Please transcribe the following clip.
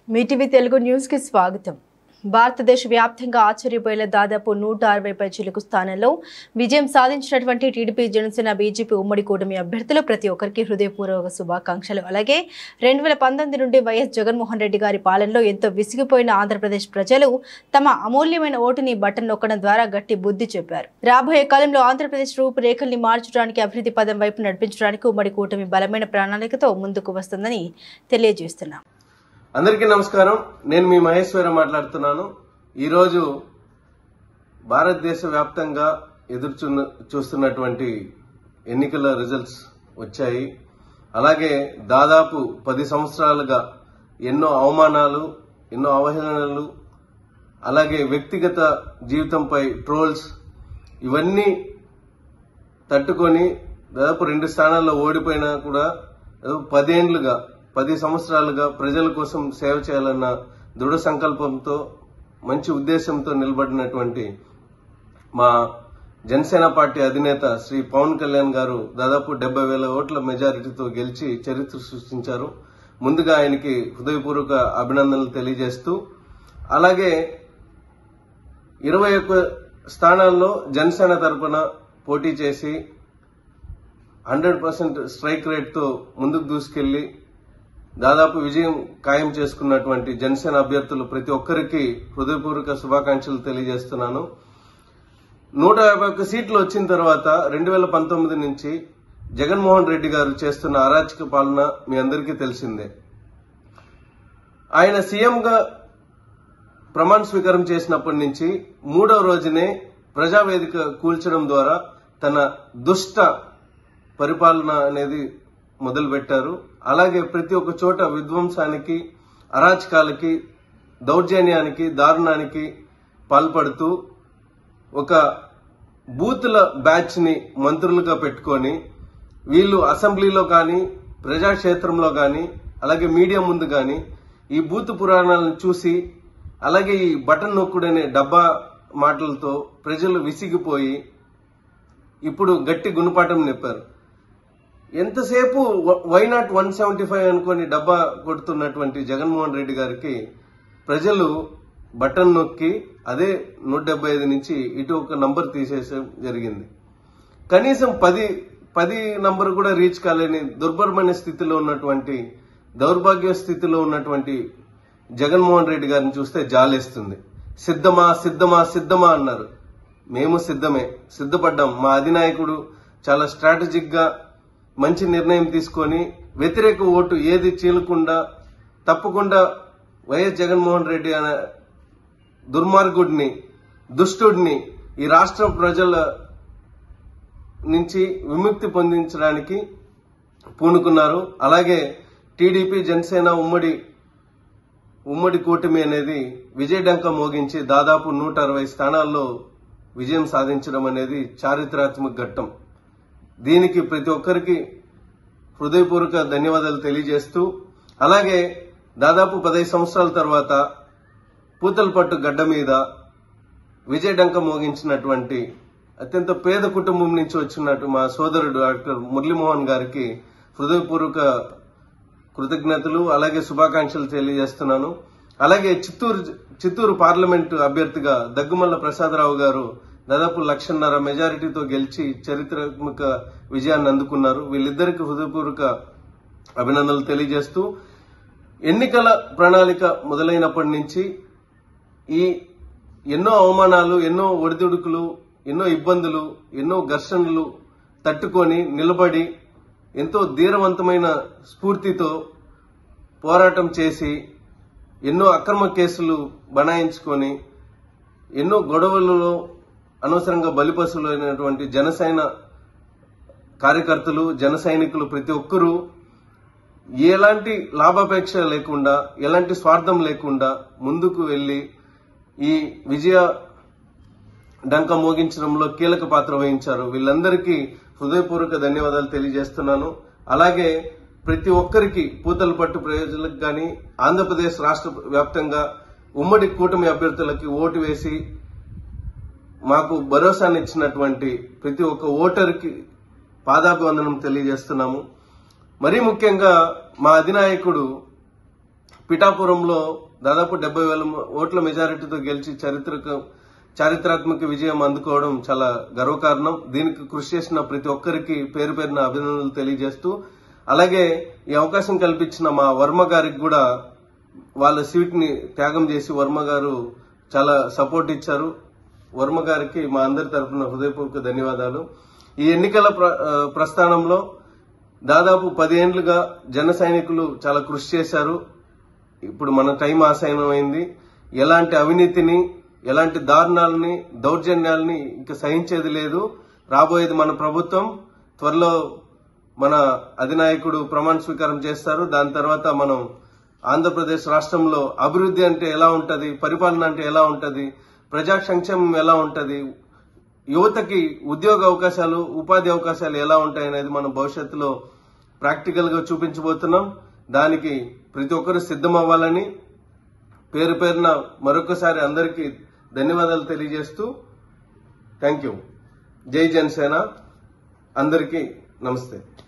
Mee TV Telugu news కి స్వాగతం భారతదేశ వ్యాప్తంగా ఆశ్చర్యపోయేలా దాదాపు నూట అరవై పైచీలకు స్థానంలో విజయం సాధించినటువంటి టీడీపీ జనసేన బీజేపీ ఉమ్మడి కూటమి అభ్యర్థులు ప్రతి ఒక్కరికి హృదయపూర్వక శుభాకాంక్షలు అలాగే రెండు వేల పంతొమ్మిది నుండి వైఎస్ జగన్మోహన్ రెడ్డి గారి పాలనలో ఎంతో విసిగిపోయిన ఆంధ్రప్రదేశ్ ప్రజలు తమ అమూల్యమైన ఓటుని బటన్ నొక్కడం ద్వారా గట్టి బుద్ధి చెప్పారు రాబోయే కాలంలో ఆంధ్రప్రదేశ్ రూపురేఖల్ని మార్చడానికి అభివృద్ధి పదం వైపు నడిపించడానికి ఉమ్మడి కూటమి బలమైన ప్రణాళికతో ముందుకు వస్తుందని తెలియజేస్తున్నాం అందరికీ నమస్కారం నేను మీ మహేశ్వర మాట్లాడుతున్నాను ఈరోజు భారతదేశ వ్యాప్తంగా ఎదురు చూన్న- చూస్తున్నటువంటి ఎన్నికల రిజల్ట్స్ వచ్చాయి అలాగే దాదాపు పది సంవత్సరాలుగా ఎన్నో అవమానాలు ఎన్నో అవహేళనలు అలాగే వ్యక్తిగత జీవితంపై ట్రోల్స్ ఇవన్నీ తట్టుకొని దాదాపు రెండు స్థానాల్లో ఓడిపోయినా కూడా దాదాపు పదేండ్లుగా పది సంవత్సరాలుగా ప్రజల కోసం సేవ చేయాలన్న దృఢ సంకల్పంతో మంచి ఉద్దేశంతో నిలబడినటువంటి మా జనసేన పార్టీ అధినేత శ్రీ పవన్ కళ్యాణ్ గారు దాదాపు డెబ్బై వేల ఓట్ల మెజారిటీతో గెలిచి చరిత్ర సృష్టించారు ముందుగా ఆయనకి హృదయపూర్వక అభినందనలు తెలియజేస్తూ అలాగే ఇరవై ఒక్క స్థానాల్లో జనసేన తరపున పోటీ చేసి హండ్రెడ్ పర్సెంట్ స్ట్రైక్ రేట్తో ముందుకు దూసుకెళ్లి దాదాపు విజయం ఖాయం చేసుకున్నటువంటి జనసేన అభ్యర్థులు ప్రతి ఒక్కరికి హృదయపూర్వక శుభాకాంక్షలు తెలియజేస్తున్నాను నూట యాభై ఒక్క సీట్లు వచ్చిన తర్వాత రెండు వేల పంతొమ్మిది నుంచి జగన్మోహన్ రెడ్డి గారు చేస్తున్న అరాచక పాలన మీ అందరికీ తెలిసిందే ఆయన సీఎంగా ప్రమాణ స్వీకారం చేసినప్పటి నుంచి మూడవ రోజునే ప్రజావేదిక కూల్చడం ద్వారా తన దుష్ట పరిపాలన అనేది మొదలుపెట్టారు అలాగే ప్రతి ఒక్క చోట విధ్వంసానికి అరాచకాలకి దౌర్జన్యానికి దారుణానికి పాల్పడుతూ ఒక బూతుల బ్యాచ్ ని మంత్రులుగా పెట్టుకొని వీళ్ళు అసెంబ్లీలో కానీ ప్రజాక్షేత్రంలో కానీ అలాగే మీడియా ముందు కానీ ఈ బూత్ పురాణాలను చూసి అలాగే ఈ బటన్ నొక్కుడనే డబ్బా మాటలతో ప్రజలు విసిగిపోయి ఇప్పుడు గట్టి గుణపాఠం నెప్పారు ఎంతసేపు why not one seventy five అనుకొని డబ్బా కొడుతున్నటువంటి జగన్మోహన్ రెడ్డి గారికి ప్రజలు బటన్ నొక్కి అదే నూట డెబ్బై ఐదు నుంచి ఇటు ఒక నంబర్ తీసేయడం జరిగింది కనీసం పది పది నంబర్ కూడా రీచ్ కాలేని దుర్భరమైన స్థితిలో ఉన్నటువంటి దౌర్భాగ్య స్థితిలో ఉన్నటువంటి జగన్మోహన్ రెడ్డి గారిని చూస్తే జాలేస్తుంది సిద్ధమా సిద్ధమా సిద్ధమా అన్నారు మేము సిద్ధమే సిద్ధపడ్డాం మా అధినాయకుడు చాలా స్ట్రాటజిక్ గా మంచి నిర్ణయం తీసుకొని వ్యతిరేక ఓటు ఏది చీలకుండా తప్పకుండా వైఎస్ జగన్మోహన్ రెడ్డి అనే దుర్మార్గుడిని దుష్టుడిని ఈ రాష్ట్ర ప్రజల నుంచి విముక్తి పొందించడానికి పూనుకున్నారు అలాగే టీడీపీ జనసేన ఉమ్మడి ఉమ్మడి కూటమి అనేది విజయడంక మోగించి దాదాపు నూట అరవై స్థానాల్లో విజయం సాధించడం అనేది చారిత్రాత్మక ఘట్టం దీనికి ప్రతి ఒక్కరికి హృదయపూర్వక ధన్యవాదాలు తెలియజేస్తూ అలాగే దాదాపు పదహైదు సంవత్సరాల తర్వాత పూతలపట్టు గడ్డ మీద విజయడంక మోగించినటువంటి అత్యంత పేద కుటుంబం నుంచి వచ్చినట్టు మా సోదరుడు డాక్టర్ మురళీమోహన్ గారికి హృదయపూర్వక కృతజ్ఞతలు అలాగే శుభాకాంక్షలు తెలియజేస్తున్నాను అలాగే చిత్తూరు చిత్తూరు పార్లమెంటు అభ్యర్థిగా దగ్గుమల్ల ప్రసాదరావు గారు దాదాపు లక్షన్నర మెజారిటీతో గెలిచి చరిత్రాత్మక విజయాన్ని అందుకున్నారు వీళ్ళిద్దరికి హృదయపూర్వక అభినందనలు తెలియజేస్తూ ఎన్నికల ప్రణాళిక మొదలైనప్పటి నుంచి ఈ ఎన్నో అవమానాలు ఎన్నో ఒడిదుడుకులు ఎన్నో ఇబ్బందులు ఎన్నో ఘర్షణలు తట్టుకొని నిలబడి ఎంతో ధీరవంతమైన స్ఫూర్తితో పోరాటం చేసి ఎన్నో అక్రమ కేసులు బనాయించుకొని ఎన్నో గొడవలలో అనవసరంగా బలిపశులు అయినటువంటి జనసేన కార్యకర్తలు జన సైనికులు ప్రతి ఒక్కరూ ఎలాంటి లాభాపేక్ష లేకుండా ఎలాంటి స్వార్థం లేకుండా ముందుకు వెళ్లి ఈ విజయ డంక మోగించడంలో కీలక పాత్ర వహించారు వీళ్ళందరికీ హృదయపూర్వక ధన్యవాదాలు తెలియజేస్తున్నాను అలాగే ప్రతి ఒక్కరికి పూతల పట్టు ప్రజలకు గాని ఆంధ్రప్రదేశ్ రాష్ట్ర వ్యాప్తంగా ఉమ్మడి కూటమి అభ్యర్థులకి ఓటు వేసి మాకు భరోసాని ఇచ్చినటువంటి ప్రతి ఒక్క ఓటర్కి పాదాభివందనం తెలియజేస్తున్నాము మరీ ముఖ్యంగా మా అధినాయకుడు పిఠాపురంలో దాదాపు డెబ్బై వేల ఓట్ల మెజారిటీతో గెలిచి చరిత్రక చారిత్రాత్మక విజయం అందుకోవడం చాలా గర్వకారణం దీనికి కృషి చేసిన ప్రతి ఒక్కరికి పేరు పేరున అభినందనలు తెలియజేస్తూ అలాగే ఈ అవకాశం కల్పించిన మా వర్మ గారికి కూడా వాళ్ళ సీట్ ని త్యాగం చేసి వర్మ గారు చాలా సపోర్ట్ ఇచ్చారు వర్మ గారికి మా అందరి తరఫున హృదయపూర్వక ధన్యవాదాలు ఈ ఎన్నికల ప్ర- ఆ, ప్రస్థానంలో దాదాపు పదేండ్లుగా జన సైనికులు చాలా కృషి చేశారు ఇప్పుడు మన టైం ఆసయనమైంది ఎలాంటి అవినీతిని ఎలాంటి దారుణాలని దౌర్జన్యాలని ఇంకా సహించేది లేదు రాబోయేది మన ప్రభుత్వం త్వరలో మన అధినాయకుడు ప్రమాణ స్వీకారం చేస్తారు దాని తర్వాత మనం ఆంధ్రప్రదేశ్ రాష్ట్రంలో అభివృద్ధి అంటే ఎలా ఉంటది పరిపాలన అంటే ఎలా ఉంటది ప్రజా సంక్షేమం ఎలా ఉంటది యువతకి ఉద్యోగ అవకాశాలు ఉపాధి అవకాశాలు ఎలా ఉంటాయి అనేది మనం భవిష్యత్తులో ప్రాక్టికల్ గా చూపించబోతున్నాం దానికి ప్రతి ఒక్కరు సిద్ధం అవ్వాలని పేరు పేరున మరొకసారి అందరికీ ధన్యవాదాలు తెలియజేస్తూ థ్యాంక్ యూ జై జనసేన అందరికీ నమస్తే